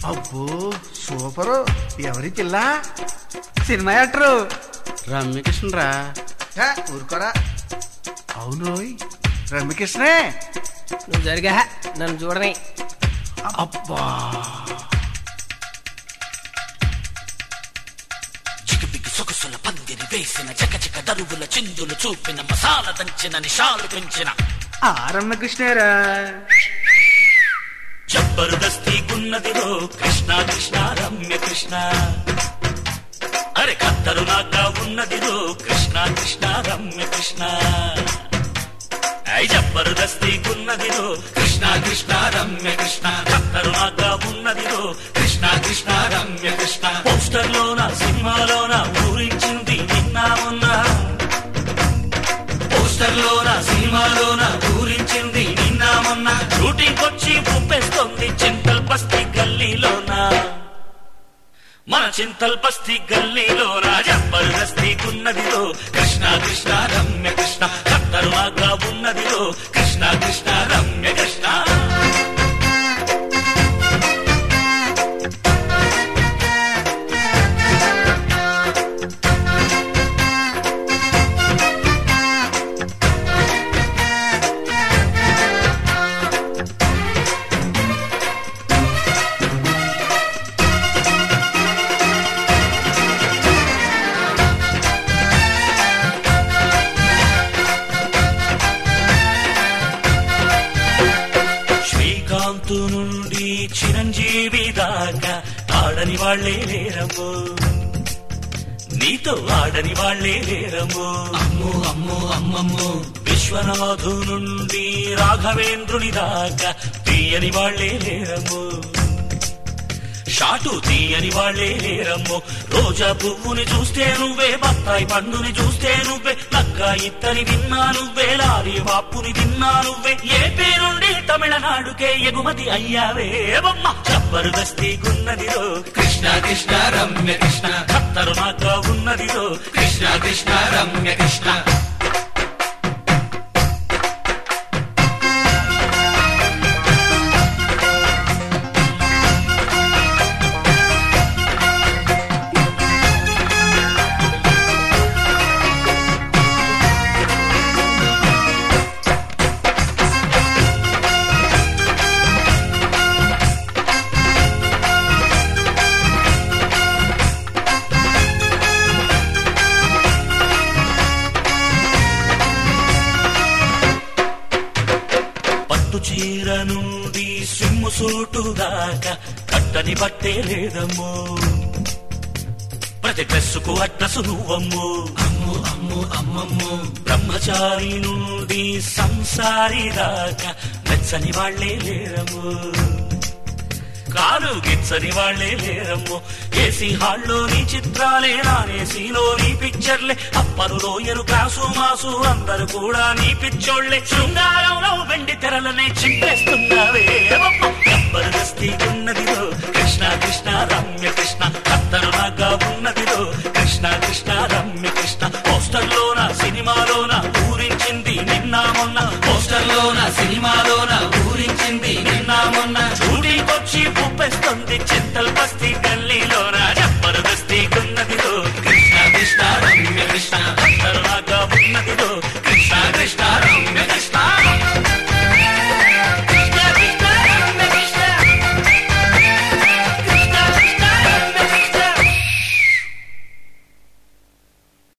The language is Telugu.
అబ్బో సూపరు ఎవరి పిల్ల సినిమా యాక్టరు రమ్యకృష్ణరా హే, ఊరుకోరా అవును రోయ్ రమ్యకృష్ణే నువ్వు జరిగా నన్ను చూడని అబ్బా చిగుపిగి సొగసుల పందిరి వేసిన చకచక దరువుల చిందులు చూపిన మసాల దంచిన నిషాలు పెంచిన ఆ రమ్యకృష్ణేరా జబర్దస్తి గున్నదిరో కృష్ణ కృష్ణ రమ్య కృష్ణ అరే కత్తరు నాక ఉన్నదిరో కృష్ణ కృష్ణ రమ్య కృష్ణ ఐ జబర్దస్తి గున్నదిరో కృష్ణ కృష్ణ రమ్య కృష్ణ కత్తరు నాక ఉన్నదిరో కృష్ణ కృష్ణ రమ్య కృష్ణ పోస్టర్ లోన సినిమాలోన ఊరించింది నిన్న ఉన్నా పోస్టర్ లోన సినిమాలోన ఊరించింది నిన్న మొన్న షూటింగ్ వచ్చి ఉప్పేస్తోంది చింతల్ బస్తీ గల్లీలోన మన చింతల్ బస్తీ గల్లీలోన జబర్దస్తి ఉన్నదిలో కృష్ణ కృష్ణ రమ్య కృష్ణ కత్తరులాగా ఉన్నదిలో కృష్ణ కృష్ణ రమ్య కృష్ణ శ్రీకాంత్ నుండి చిరంజీవి దాకా ఆడని వాళ్లే లేరము నీతో ఆడని వాళ్లే లేరము అమ్ము అమ్ము అమ్మమ్ము విశ్వనాథు నుండి రాఘవేంద్రుని దాకా తీయని వాళ్లే లేరము షాటు తీయని వాళ్లే లేరమ్మో రోజా పువ్వుని చూస్తే నువ్వే బత్తాయి పండుని చూస్తే నువ్వే నక్క ఇత్తని విన్నా నువ్వే లాలి వాప్పుని తిన్నా నువ్వే ఏపీ నుండి తమిళనాడుకే ఎగుమతి అయ్యావే బొమ్మ జబర్దస్తి గున్నదిరో కృష్ణ కృష్ణ రమ్య కృష్ణ ఖత్తరు నాక ఉన్నదిరో కృష్ణ కృష్ణ రమ్య కృష్ణ పట్టు చీర నుండి సిమ్ము సూటు దాకా కట్టని బట్టే లేదమ్ము ప్రతి డ్రెస్సుకు అడ్రస్ నువ్వమ్ము అమ్ము అమ్ము అమ్మమ్ము బ్రహ్మచారి నుండి సంసారి దాకా మెచ్చని వాళ్లే లేరము కాలు గిచ్చని వాళ్లే లేరమ్మో ఏసీ హాల్లో నీ చిత్రాలే నానేసీలో నీ పిక్చర్లే అప్పరు లోయరు కాసు మాసు అందరు కూడా నీ పిచ్చోళ్లే శృంగారంలో వెండి తెరలనే చింపేస్తూ